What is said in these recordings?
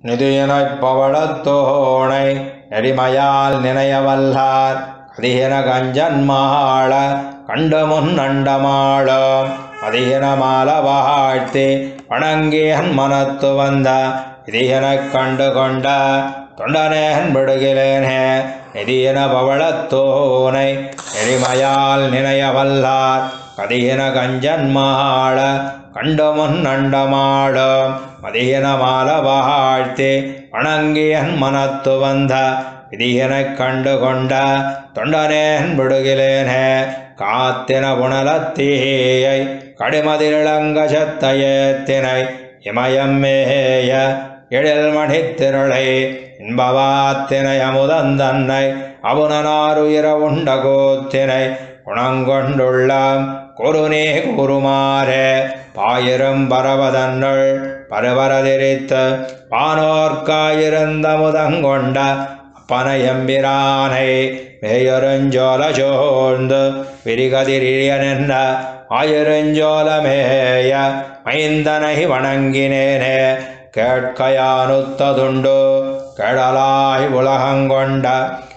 நிதியனைப் பவளத்தோணை நெறிமையால் நினையவல்லார் அதிகன கஞ்சன்மாள கண்டு முன் அண்டமாளும் அதிகன மால வாழ்த்தி வணங்கியன் மனத்து வந்த விதியனக் கண்டு கொண்ட தொண்டனேன் விடுகிறேனே நிதியன பவளத்தோனை நெறிமையால் நினையவல்லார் கதியன கஞ்சன்மாள கண்டு முன் அண்டமாளும் மதியன மால வாழ்த்தி வணங்கியன் மனத்து வந்த விதியனைக் கண்டு கொண்ட தொண்டனேன் விடுகிலேனே காத்தின புனலத்தீயை கடிமதிலங்க சத்தையேத்தினை இமயம் மேய எழில் மணித்திரளை இன்பவாத்தினை அமுதந்தன்னை அவுணனாருயிர உண்ட கோத்தினை குணங்கொண்டுள்ளாம் குருநே குருமாரே பாயிரம் பரவதன்னுள் பருவரதிரித்து வானோர்க்காயிருந்த முதங்கொண்ட அப்பனையம்பிரானை மேயொருஞ்சோல சோர்ந்து விரிகதிரியனென்ன ஆயிரஞ்சோலமேய மைந்தனை வணங்கினேனே கேட்கையானுத்ததுண்டு கெடலாய் உலகங்கொண்ட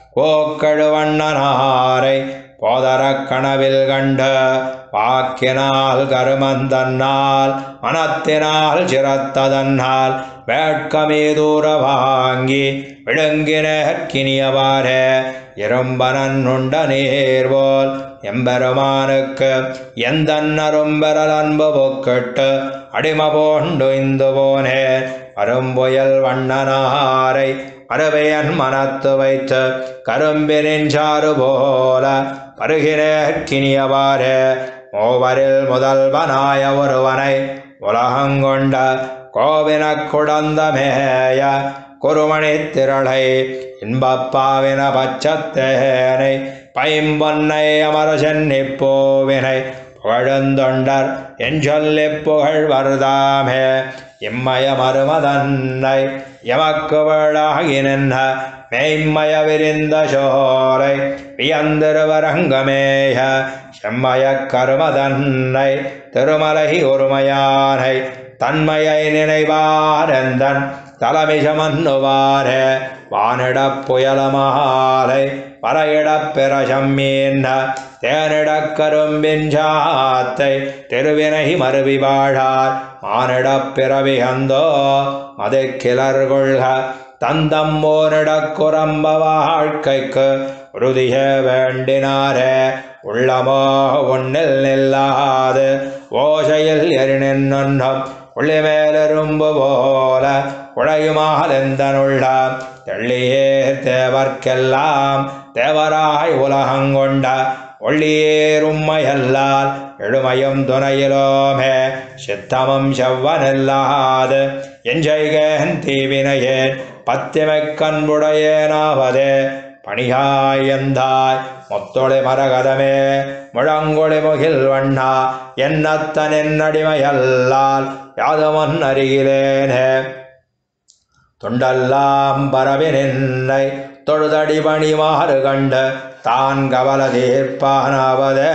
கோக்கழுவண்ணனாரை போதரக் கனவில் கண்ட வாக்கினால் கருமந்தன்னால் மனத்தினால் சிரத்ததன்னால் வேட்கமே தூர வாங்கி விழுங்கினேற்கினியவாறே இரும்பனன் உண்ட நேர்வோல் எம்பெருமானுக்கு எந்த அரும்பெறல் அன்பு பொக்கட்டு அடிம போண்டு இந்து போனேன் அரும்புயல் வண்ணனாரை அருவையன் மனத்து வைத்து கரும்பினின் சாறு போல பருகிறேற்கினியவாறே மூவரில் முதல்வனாய ஒருவனை உலகங்கொண்ட கோவினக் குடந்தமேய குருமணி திரளை இன்பப்பாவின பச்சத்தேனை பைம்பொன்னை அமர சென்னிப்போவினை புகழுந்தொண்டர் என் சொல்லிப் புகழ்வர்தாமே இம்மய மருமதன்னை எமக்கு வேளாகி நின்ற மெய்மய விரிந்த சோரை வியந்திருவரங்கமேய செம்மய கருமதன்னை திருமலை ஒருமையானை தன்மையை நினைவாரந்தன் தலைமிஷமன்னுவார வானிடப் புயலமாலை வரையிடப் பிறசம் மீன்ன தேனிடக் கரும்பின் சாத்தை திருவினை மருவி வாழார் மானிடப் பிறவி அந்தோ அது கிளர் கொள்க தந்தம் ஓனிடக் குரம்ப வாழ்க்கைக்கு உறுதிய வேண்டினாரே உள்ளமோ ஒன்னில் நில்லாது ஓசையில் எரிநின்னும் உள்ளிமேலெரும்பு போல உழையுமாலெந்தனுள்ள தெள்ளியே தேவர்க்கெல்லாம் தேவராய் உலகங்கொண்ட ஒள்ளியேரும்மையல்லால் எழுமையும் துணையிலோமே சித்தமும் செவ்வனில்லாது எஞ்செய்கேன் தீவினையேன் பத்திமைக்கன்புடையேனாவதே பணியாயந்தாய் முத்தொளி மரகதமே முழங்கொளி முகில் வண்ணா என்னத்தன் என்னடிமையல்லால் யாதமன் அருகிலேனே தொண்டெல்லாம் பரவி நின்னை தொழுதடி பணிமாறு கண்டு தான் கவல தீர்ப்பானாவதே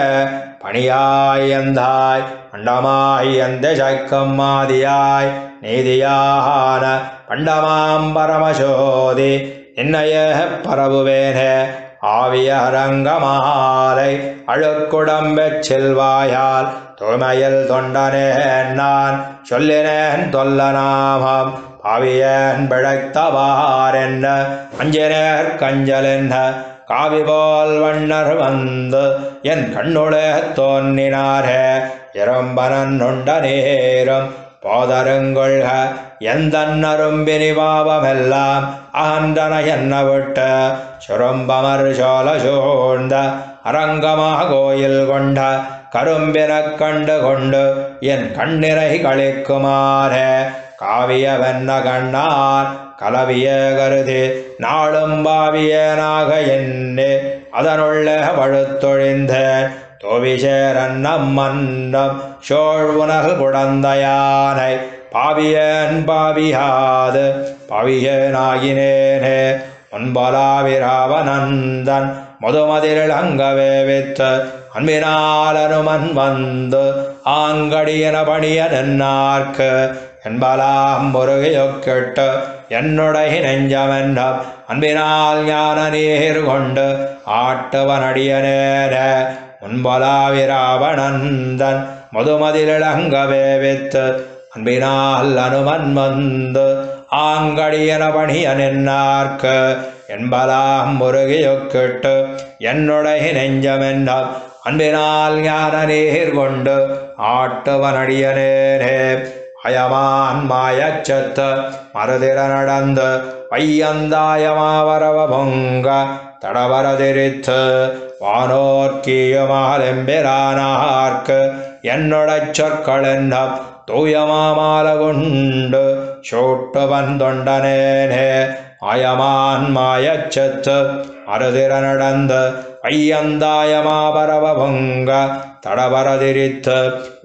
பணியாயந்தாய் அண்டமாய் அந்த சைக்கம் மாதியாய் நீதியான பண்டமாம் பரமசோதி என்னைய பரவுவேனே ஆவிய அரங்கமாலை அழுக்குடம்பெச் செல்வாயால் தூய்மையில் தொண்டனே நான் சொல்லினேன் தொல்லநாமம் பாவியன் பிழைத்தவாரென்ன அஞ்சினேர் கஞ்சல் என்ன காவி போல் வண்ணர் வந்து என் கண்ணுளே தோன்றினாரே இரம்பனன் உண்ட நேரம் போதருங்கொள்க எந்த நரும்பினி பாவமெல்லாம் அகன்றன என்ன விட்ட சுரம்பமர் சோல சூழ்ந்த அரங்கமாக கோயில் கொண்ட கரும்பினக் கண்டு கொண்டு என் கண்ணிரை கழிக்குமாறே காவிய வெண்ண கண்ணார் கலவிய கருதி நாளும் பாவியனாக எண்ணே அதனுள்ள பழுத்தொழிந்தேன் தோவிசேரன்னம் மன்னம் சோழ் உணல் குடந்தையானை பாவியன் பாவியாது பாவியனாகினேனே முன்பலாவிராவனந்தன் முதுமதிலங்கவே வித்து அன்பினால் அனுமன் வந்து ஆங்கடியன பணிய நின்னார்க்கு என்பலாம் முருகையொக்கிட்டு என்னுடைய நெஞ்சமென்ற அன்பினால் ஞான நீர் கொண்டு ஆட்டவனடியனேன முன்பலாவிராவணந்தன் முதுமதிலிளங்கவே வித்து அன்பினால் அனுமன் வந்து ஆங்கடியன பணிய நின்னார்க்கு என்பலாம் முருகையொக்கிட்டு என்னுடைய நெஞ்சமென்ற அன்பினால் ஞான நீர் கொண்டு ஆட்டுவனடியனேனே அயமான் மாயச்சத்து மறுதிர நடந்து வையந்தாயமாவரவ பொங்க தடவரதிரித்து வானோர்க்கியமாலெம்பிரானார்க்கு என்னுடைச் சொற்கள் என்ன தூயமாமால கொண்டு சோட்டு வந்தொண்டனேனே அயமான் மாயச்சத்து மறுதிர நடந்து ஐயந்தாயமாபரவ பொங்க தடபரதிரித்து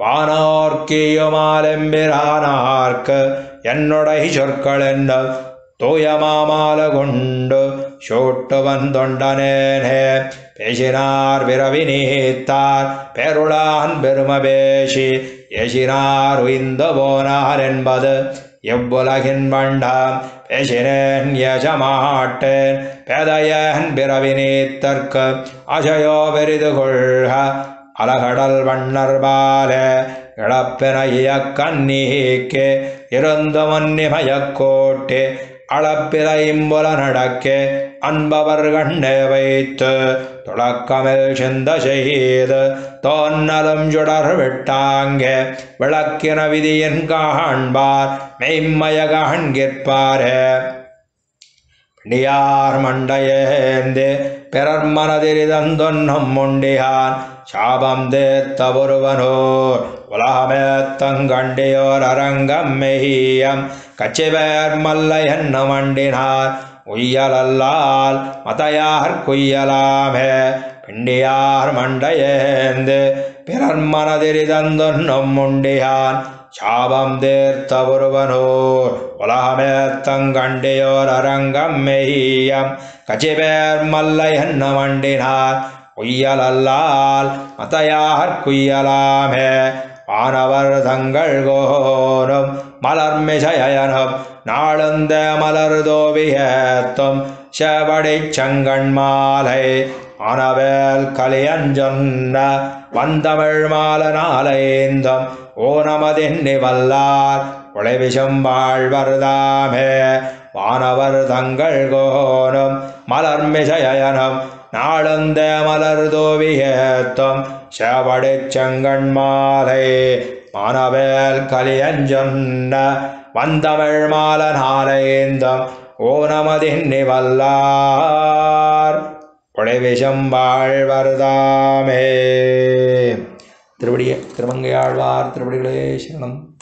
வானோர்க்கியுமாலெம்பிரானார்க்கு என்னுடைய சொற்கள் என்ன தூயமாமால கொண்டு சோட்டு வந்தொண்டனேனே பேசினார் விரவி நீத்தார் பெருளான் பெரும பேசி ஏசினார் உய்ந்து போனார் என்பது எவ்வுலகின் வண்டாம் பேசினேன் யஜமாட்டேன் பேதையன் பிறவி நீத்தற்கு அசையோ பெரிது கொள்க அலகடல் வண்ணர் பால இழப்பினைய கண்ணீக்கே இருந்து மன்னிமயக்கோட்டே அளப்பில இம்புல நடக்கே அன்பவர் கண்ணே வைத்து துளக்கமில் சிந்த செய்து தோன்னலும் சுடர் விட்டாங்கே விளக்கின விதியின் காண்பார் மெய்மய காண்கிற்பாரே பிண்டியார் மண்டையேந்து பிறர் மனதிரிதந்தொன்னும் முண்டியான் சாபம் தேத்த ஒருவனோர் உலகமேத்தங்கண்டியோர் அரங்கம் மெய்யம் கச்சிவேர் மல்ல என்ன மண்டினார் உய்யலல்லால் மதையார் குய்யலாமே பிண்டியார் மண்டையேந்து பிறர் மனதிரிதந்தொன்னும் முண்டியான் சாபம் தேர்த்த ஒருவனோர் உலகமேத்தங்கண்டியோர் அரங்கம் மெய்யம் கச்சிபேர் மல்ல என்ன மண்டினார் உய்யலல்லால் மதையார் குய்யலாமே வானவர் தங்கள் கோரும் மலர்மிசயனும் நாளுந்த மலர் தோவியத்தும் செவடி செங்கண் மாலை ஆனவேல் கலியஞ்சொன்ன வந்தமிழ் மால நாளைந்தும் ஓனமதென்னி வல்லார் உழைவிஷம் வாழ்வர்தாமே வானவர் தங்கள் கோனும் மலர்மிசயனும் நாளுந்த மலர் தோவியத்தும் செவடி செங்கண் மாலை மானவேல் கலியஞ்சொன்ன வந்தமிழ் மால நாளைந்தும் ஓனமதின்னி வல்லார் உழைவிஷம் வாழ்வர்தாமே திருவடிய திருமங்கையாழ்வார் திருவடிகளே சரணம்